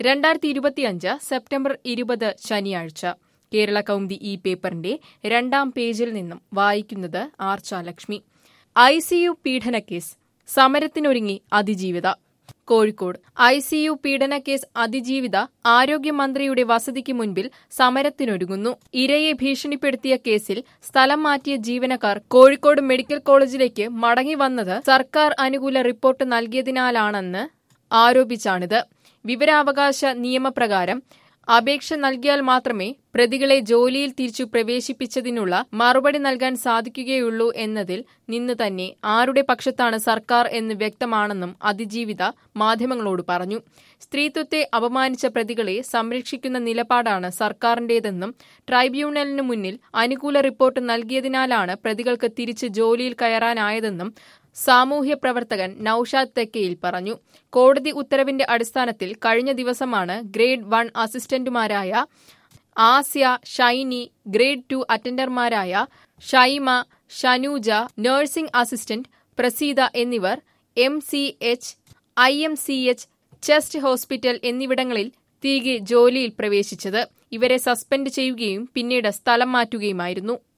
രണ്ടായിരത്തി ഇരുപത്തിയഞ്ച് സെപ്റ്റംബർ ഇരുപത് ശനിയാഴ്ച കേരള കൗമുദി ഈ പേപ്പറിന്റെ രണ്ടാം പേജിൽ നിന്നും വായിക്കുന്നത് ആർച്ചാലക്ഷ്മി ഐ സി യു പീഡനക്കേസ് സമരത്തിനൊരുങ്ങി അതിജീവിത കോഴിക്കോട് ഐ സി യു പീഡനക്കേസ് അതിജീവിത ആരോഗ്യമന്ത്രിയുടെ വസതിക്ക് മുൻപിൽ സമരത്തിനൊരുങ്ങുന്നു ഇരയെ ഭീഷണിപ്പെടുത്തിയ കേസിൽ സ്ഥലം മാറ്റിയ ജീവനക്കാർ കോഴിക്കോട് മെഡിക്കൽ കോളേജിലേക്ക് മടങ്ങി വന്നത് സർക്കാർ അനുകൂല റിപ്പോർട്ട് നൽകിയതിനാലാണെന്ന് ആരോപിച്ചാണിത് വിവരാവകാശ നിയമപ്രകാരം അപേക്ഷ നൽകിയാൽ മാത്രമേ പ്രതികളെ ജോലിയിൽ തിരിച്ചു പ്രവേശിപ്പിച്ചതിനുള്ള മറുപടി നൽകാൻ സാധിക്കുകയുള്ളൂ എന്നതിൽ നിന്ന് തന്നെ ആരുടെ പക്ഷത്താണ് സർക്കാർ എന്ന് വ്യക്തമാണെന്നും അതിജീവിത മാധ്യമങ്ങളോട് പറഞ്ഞു സ്ത്രീത്വത്തെ അപമാനിച്ച പ്രതികളെ സംരക്ഷിക്കുന്ന നിലപാടാണ് സർക്കാരിന്റേതെന്നും ട്രൈബ്യൂണലിന് മുന്നിൽ അനുകൂല റിപ്പോർട്ട് നൽകിയതിനാലാണ് പ്രതികൾക്ക് തിരിച്ച് ജോലിയിൽ കയറാനായതെന്നും സാമൂഹ്യ പ്രവർത്തകൻ നൌഷാദ് തെക്കയിൽ പറഞ്ഞു കോടതി ഉത്തരവിന്റെ അടിസ്ഥാനത്തിൽ കഴിഞ്ഞ ദിവസമാണ് ഗ്രേഡ് വൺ അസിസ്റ്റന്റുമാരായ ആസ്യ ഷൈനി ഗ്രേഡ് ടു അറ്റൻഡർമാരായ ഷൈമ ഷനൂജ നഴ്സിംഗ് അസിസ്റ്റന്റ് പ്രസീത എന്നിവർ M C H I M C H chest hospital എന്നിവിടങ്ങളിൽ തിരികെ ജോലിയിൽ പ്രവേശിച്ചത് ഇവരെ സസ്പെൻഡ് ചെയ്യുകയും പിന്നീട് സ്ഥലം മാറ്റുകയുമായിരുന്നു